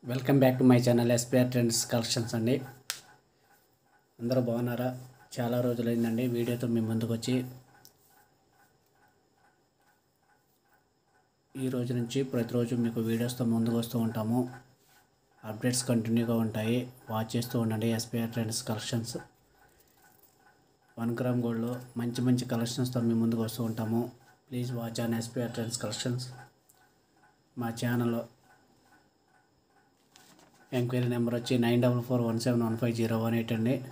welcome back to my channel SPR trends collections అండి అందరూ బాగున్నారా చాలా రోజులైందండి వీడియోతో మీ ముందుకు వచ్చి ఈ రోజు నుంచి ప్రతిరోజు మీకు వీడియోస్తో ముందుకు వస్తూ ఉంటాము అప్డేట్స్ కంటిన్యూగా ఉంటాయి వాచ్ చేస్తూ ఉండండి SPR trends collections one gram గోల్డ్లో మంచి మంచి కలెక్షన్స్తో మీ ముందుకు వస్తూ ఉంటాము please watch on SPR trends collections మా ఛానల్లో ఎంక్వైరీ నెంబర్ వచ్చి nine double four one seven one five zero one eight అండి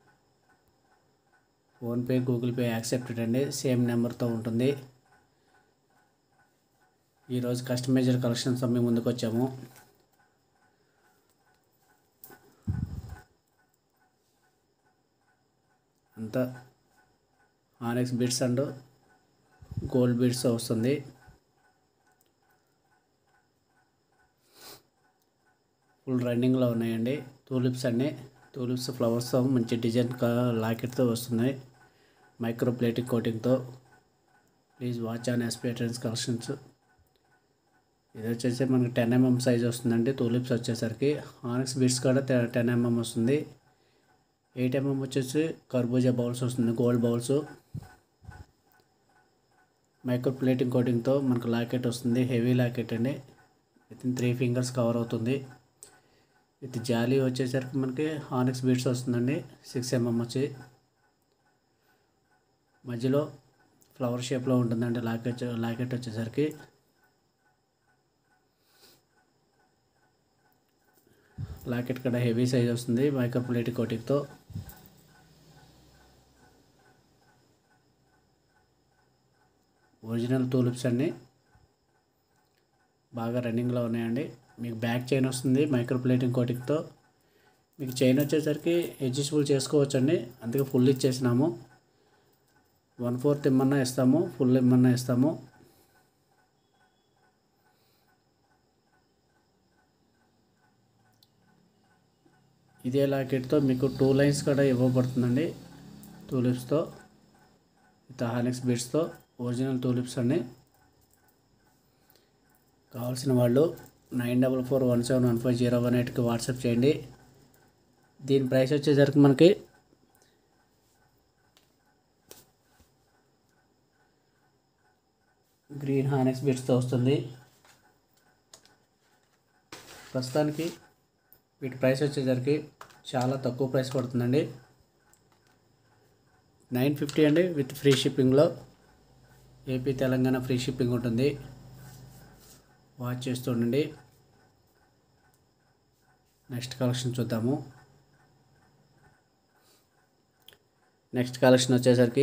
ఫోన్పే గూగుల్ పే యాక్సెప్టెడ్ అండి సేమ్ నెంబర్తో ఉంటుంది ఈరోజు కస్టమైజర్ కలెక్షన్స్ మీ ముందుకు వచ్చాము అంతా RX bits and gold bits వస్తుంది ఫుల్ రన్నింగ్లో ఉన్నాయండి టూలిప్స్ అన్నీ టూలిప్స్ ఫ్లవర్స్తో మంచి డిజైన్ లాకెట్తో వస్తున్నాయి మైక్రో ప్లేటింగ్ కోటింగ్తో please watch on SP trends collections ఇది వచ్చేసి మనకి టెన్ ఎంఎం సైజ్ వస్తుందండి టూలిప్స్ వచ్చేసరికి ఆనక్స్ బీట్స్ కూడా టెన్ ఎంఎం వస్తుంది ఎయిట్ ఎంఎం వచ్చేసి కర్బూజా బౌల్స్ వస్తుంది గోల్డ్ బౌల్స్ మైక్రో ప్లేటింగ్ కోటింగ్తో మనకు లాకెట్ వస్తుంది హెవీ లాకెట్ అండి with in three fingers cover అవుతుంది విత్ జాలీ వచ్చేసరికి మనకి హానిక్స్ బీట్స్ వస్తుందండి సిక్స్ ఎంఎం వచ్చి మధ్యలో ఫ్లవర్ షేప్లో ఉంటుందండి లాకెట్ లాకెట్ వచ్చేసరికి లాకెట్ కూడా హెవీ సైజ్ వస్తుంది మైక్రో ప్లేటిక్ కోటింగ్తో ఒరిజినల్ టూలిప్స్ అన్నీ బాగా రన్నింగ్లో ఉన్నాయండి మీకు బ్యాక్ చైన్ వస్తుంది మైక్రో ప్లేటింగ్ కోటింగ్తో మీకు చైన్ వచ్చేసరికి అడ్జస్టబుల్ చేసుకోవచ్చండి అందుకే ఫుల్ ఇచ్చేసినాము వన్ ఫోర్త్ ఇమ్మన్నా ఇస్తాము ఫుల్ ఇమ్మన్నా ఇస్తాము ఇదే లాకెట్తో మీకు టూ లైన్స్ కూడా ఇవ్వబడుతుందండి టూలిప్స్తో విత్ హానిక్స్ బీడ్స్తో ఒరిజినల్ టూలిప్స్ అండి కావాల్సిన వాళ్ళు nine double four one seven one five zero one ఎయిట్కి వాట్సాప్ చేయండి దీని ప్రైస్ వచ్చేసరికి మనకి గ్రీన్ హానెక్స్ బిట్స్తో వస్తుంది ప్రస్తుతానికి వీటి ప్రైస్ వచ్చేసరికి చాలా తక్కువ ప్రైస్ పడుతుందండి నైన్ ఫిఫ్టీ అండి విత్ ఫ్రీ షిప్పింగ్లో ఏపీ తెలంగాణ ఫ్రీ షిప్పింగ్ ఉంటుంది వాచ్ చేస్తుండండి నెక్స్ట్ కలెక్షన్ చూద్దాము నెక్స్ట్ కలెక్షన్ వచ్చేసరికి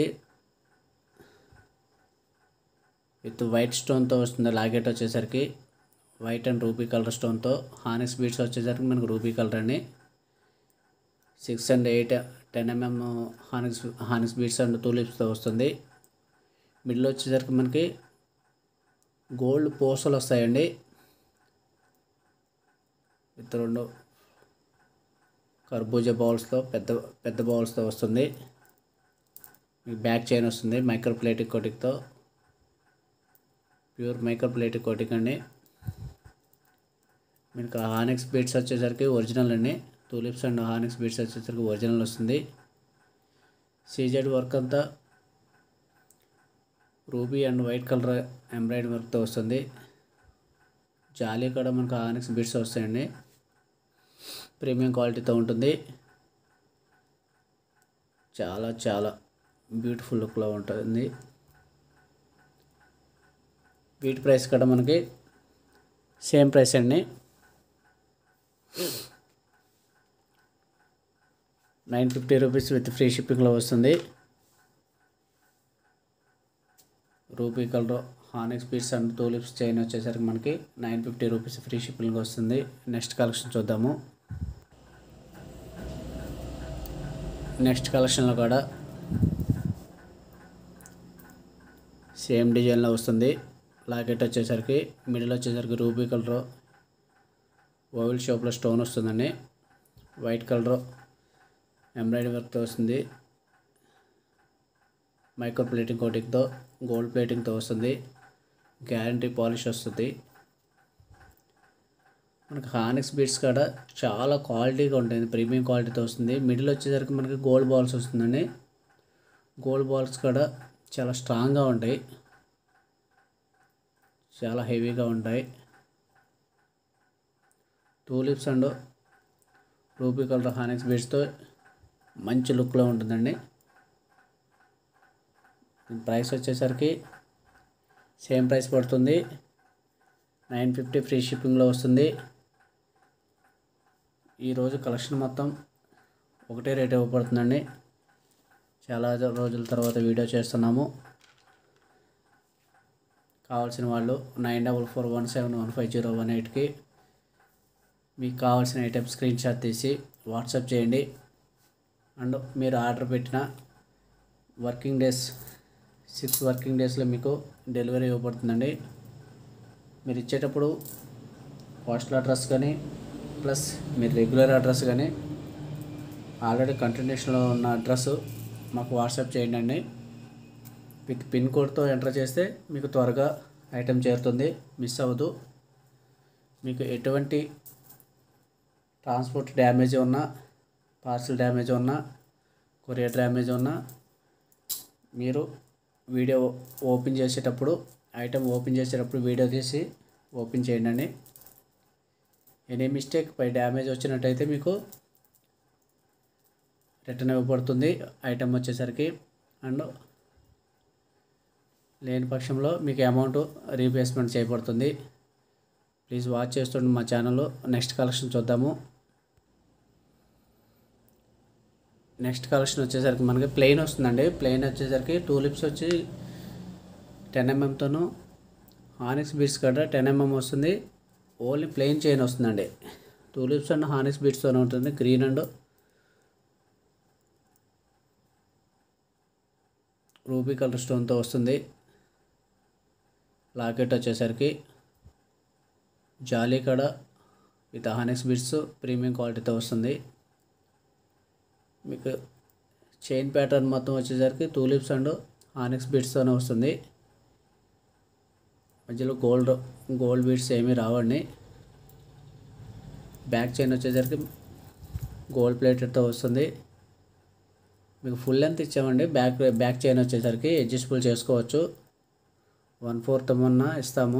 విత్ వైట్ స్టోన్తో వస్తుంది లాకెట్ వచ్చేసరికి వైట్ అండ్ రూబీ కలర్ స్టోన్తో హానిక్స్ బీడ్స్ వచ్చేసరికి మనకు రూబీ కలర్ అండి six and eight ten mm onyx onyx beads and టూలిప్స్తో వస్తుంది మిడిల్ వచ్చేసరికి మనకి గోల్డ్ పూసలు వస్తాయండి విత్ రెండు కర్బూజా బౌల్స్తో పెద్ద పెద్ద బౌల్స్తో వస్తుంది మీకు బ్యాక్ చైన్ వస్తుంది మైక్రో ప్లేటిక్ కోటింగ్తో ప్యూర్ మైక్రో ప్లేటిక్ కోటింగ్ అండి మీకు హానిక్స్ బీట్స్ వచ్చేసరికి ఒరిజినల్ అండి టూలిప్స్ అండ్ హానిక్స్ బీట్స్ వచ్చేసరికి ఒరిజినల్ వస్తుంది సీజెడ్ వర్క్ అంతా ruby and white colour embroidery వర్క్తో వస్తుంది జాలీ కూడా మనకు ఆనిక్స్ బిట్స్ వస్తాయండి ప్రీమియం క్వాలిటీతో ఉంటుంది చాలా చాలా బ్యూటిఫుల్ లుక్లో ఉంటుంది వీటి ప్రైస్ కూడా మనకి సేమ్ ప్రైస్ అండి nine fifty rupees with free షిప్పింగ్లో వస్తుంది ruby colour onyx beads and tulips chain వచ్చేసరికి మనకి nine fifty rupees free shipping వస్తుంది నెక్స్ట్ కలెక్షన్ చూద్దాము నెక్స్ట్ కలెక్షన్లో కూడా సేమ్ డిజైన్లో వస్తుంది లాకెట్ వచ్చేసరికి మిడిల్ వచ్చేసరికి రూబీ కలర్ ఓవెల్ షాప్లో స్టోన్ వస్తుందండి వైట్ కలర్ ఎంబ్రాయిడరీ వర్క్తో వస్తుంది మైక్రో ప్లేటింగ్ కోటింగ్తో గోల్డ్ ప్లేటింగ్తో వస్తుంది గ్యారంటీ పాలిష్ వస్తుంది మనకి హానిక్స్ బీట్స్ కాడ చాలా క్వాలిటీగా ఉంటుంది ప్రీమియం క్వాలిటీతో వస్తుంది మిడిల్ వచ్చేసరికి మనకి గోల్డ్ బాల్స్ వస్తుందండి గోల్డ్ బాల్స్ కూడా చాలా స్ట్రాంగ్గా ఉంటాయి చాలా హెవీగా ఉంటాయి tulips and ruby colour onyx బీడ్స్తో మంచి లుక్లో ఉంటుందండి ప్రైస్ వచ్చేసరికి సేమ్ ప్రైస్ పడుతుంది నైన్ ఫిఫ్టీ ఫ్రీ షిప్పింగ్లో వస్తుంది ఈరోజు కలెక్షన్ మొత్తం ఒకటే రేట్ ఇవ్వబడుతుందండి చాలా రోజుల తర్వాత వీడియో చేస్తున్నాము కావాల్సిన వాళ్ళు nine double four one seven one five zero one ఎయిట్కి మీకు కావాల్సిన ఐటమ్ స్క్రీన్ షాట్ తీసి వాట్సాప్ చేయండి అండ్ మీరు ఆర్డర్ పెట్టిన వర్కింగ్ డేస్ సిక్స్ వర్కింగ్ డేస్లో మీకు డెలివరీ ఇవ్వబడుతుందండి మీరు ఇచ్చేటప్పుడు పోస్టల్ అడ్రస్ కానీ ప్లస్ మీరు రెగ్యులర్ అడ్రస్ కానీ ఆల్రెడీ కంటిన్యూషన్లో ఉన్న అడ్రస్ మాకు వాట్సాప్ చేయండి అండి విత్ పిన్ కోడ్తో ఎంటర్ చేస్తే మీకు త్వరగా ఐటెం చేరుతుంది మిస్ అవ్వదు మీకు ఎటువంటి ట్రాన్స్పోర్ట్ డ్యామేజ్ ఉన్నా పార్సిల్ డ్యామేజ్ ఉన్నా కొరియర్ డ్యామేజ్ ఉన్నా మీరు వీడియో ఓపెన్ చేసేటప్పుడు ఐటెం ఓపెన్ చేసేటప్పుడు వీడియో తీసి ఓపెన్ చేయండి అండి ఎనీ మిస్టేక్ పై డ్యామేజ్ వచ్చినట్టయితే మీకు రిటర్న్ ఇవ్వబడుతుంది ఐటెం వచ్చేసరికి అండ్ లేని పక్షంలో మీకు అమౌంట్ రీప్లేస్మెంట్ చేయబడుతుంది ప్లీజ్ వాచ్ చేస్తుండే మా ఛానల్లో నెక్స్ట్ కలెక్షన్ చూద్దాము నెక్స్ట్ కలెక్షన్ వచ్చేసరికి మనకి ప్లెయిన్ వస్తుందండి ప్లెయిన్ వచ్చేసరికి టూలిప్స్ వచ్చి టెన్ ఎంఎంతోను హానిక్స్ బీట్స్ కూడా టెన్ ఎంఎం వస్తుంది ఓన్లీ ప్లెయిన్ చైన్ వస్తుందండి టూలిప్స్ అండ్ హానిక్స్ బీట్స్తోనే ఉంటుంది గ్రీన్ అండ్ రూబీ కలర్ స్టోన్తో వస్తుంది లాకెట్ వచ్చేసరికి జాలీ కడ విత్ హానిక్స్ బీట్స్ ప్రీమియం క్వాలిటీతో వస్తుంది మీకు చైన్ ప్యాటర్న్ మొత్తం వచ్చేసరికి టూలిప్స్ అండ్ హానిక్స్ బీట్స్తోనే వస్తుంది మధ్యలో గోల్డ్ గోల్డ్ బీట్స్ ఏమీ రావండి బ్యాక్ చైన్ వచ్చేసరికి గోల్డ్ ప్లేటెడ్తో వస్తుంది మీకు ఫుల్ లెంత్ ఇచ్చామండి బ్యాక్ బ్యాక్ చైన్ వచ్చేసరికి అడ్జస్టబుల్ చేసుకోవచ్చు వన్ ఫోర్త్ మొన్న ఇస్తాము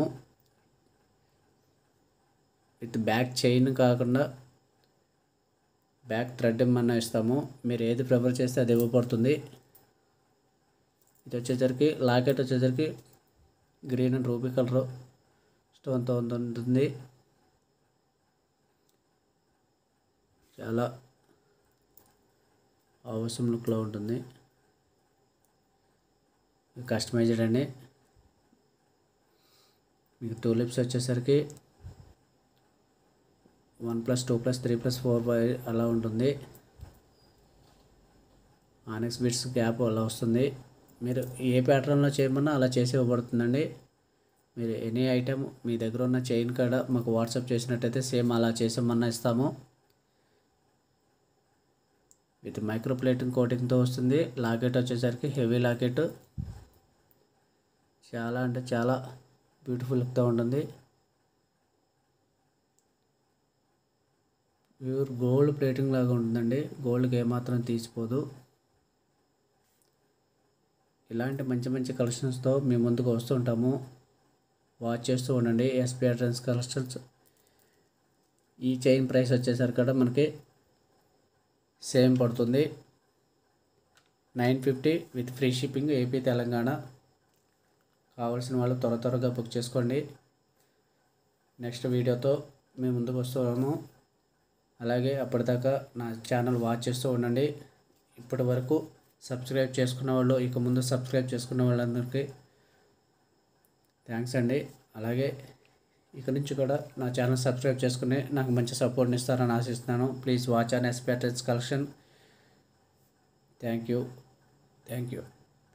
విత్ బ్యాక్ చైన్ కాకుండా బ్యాక్ థ్రెడ్ ఏమన్నా ఇస్తాము మీరు ఏది ప్రిఫర్ చేస్తే అది ఇవ్వబడుతుంది ఇది వచ్చేసరికి లాకెట్ వచ్చేసరికి గ్రీన్ అండ్ రూబీ కలర్ స్టోన్తో ఉంటుంది చాలా అవసరం లుక్లో ఉంటుంది కస్టమైజ్డ్ అండి మీకు టూలిప్స్ వచ్చేసరికి one plus two plus three plus four by అలా ఉంటుంది ఆనెక్స్ బిట్స్ గ్యాప్ అలా వస్తుంది మీరు ఏ ప్యాటర్న్లో చేయమన్నా అలా చేసి ఇవ్వబడుతుందండి మీరు ఎనీ ఐటెం మీ దగ్గర ఉన్న చైన్ కాడ మాకు వాట్సాప్ చేసినట్టయితే సేమ్ అలా చేసామన్నా ఇస్తాము విత్ మైక్రో ప్లేటింగ్ కోటింగ్తో వస్తుంది లాకెట్ వచ్చేసరికి హెవీ లాకెట్ చాలా అంటే చాలా బ్యూటిఫుల్ లుక్తో ఉంటుంది ప్యూర్ గోల్డ్ ప్లేటింగ్ లాగా ఉంటుందండి గోల్డ్కి ఏమాత్రం తీసిపోదు ఇలాంటి మంచి మంచి కలెక్షన్స్తో మేము ముందుకు వస్తుంటాము వాచ్ చేస్తూ ఉండండి ఎస్పీ అడ్రన్స్ కలెక్షన్స్ ఈ చైన్ ప్రైస్ వచ్చేసరికి కూడా మనకి సేమ్ పడుతుంది nine fifty with free shipping AP Telangana కావాల్సిన వాళ్ళు త్వర త్వరగా బుక్ చేసుకోండి నెక్స్ట్ వీడియోతో మేము ముందుకు వస్తున్నాము అలాగే అప్పటిదాకా నా ఛానల్ వాచ్ చేస్తూ ఉండండి ఇప్పటి వరకు సబ్స్క్రైబ్ చేసుకున్న వాళ్ళు ఇక ముందు సబ్స్క్రైబ్ చేసుకున్న వాళ్ళందరికీ థ్యాంక్స్ అండి అలాగే ఇక నుంచి కూడా నా ఛానల్ సబ్స్క్రైబ్ చేసుకుని నాకు మంచి సపోర్ట్ని ఇస్తారని ఆశిస్తున్నాను ప్లీజ్ వాచ్ అండ్ ఎస్పెక్టెన్స్ collection thank you thank you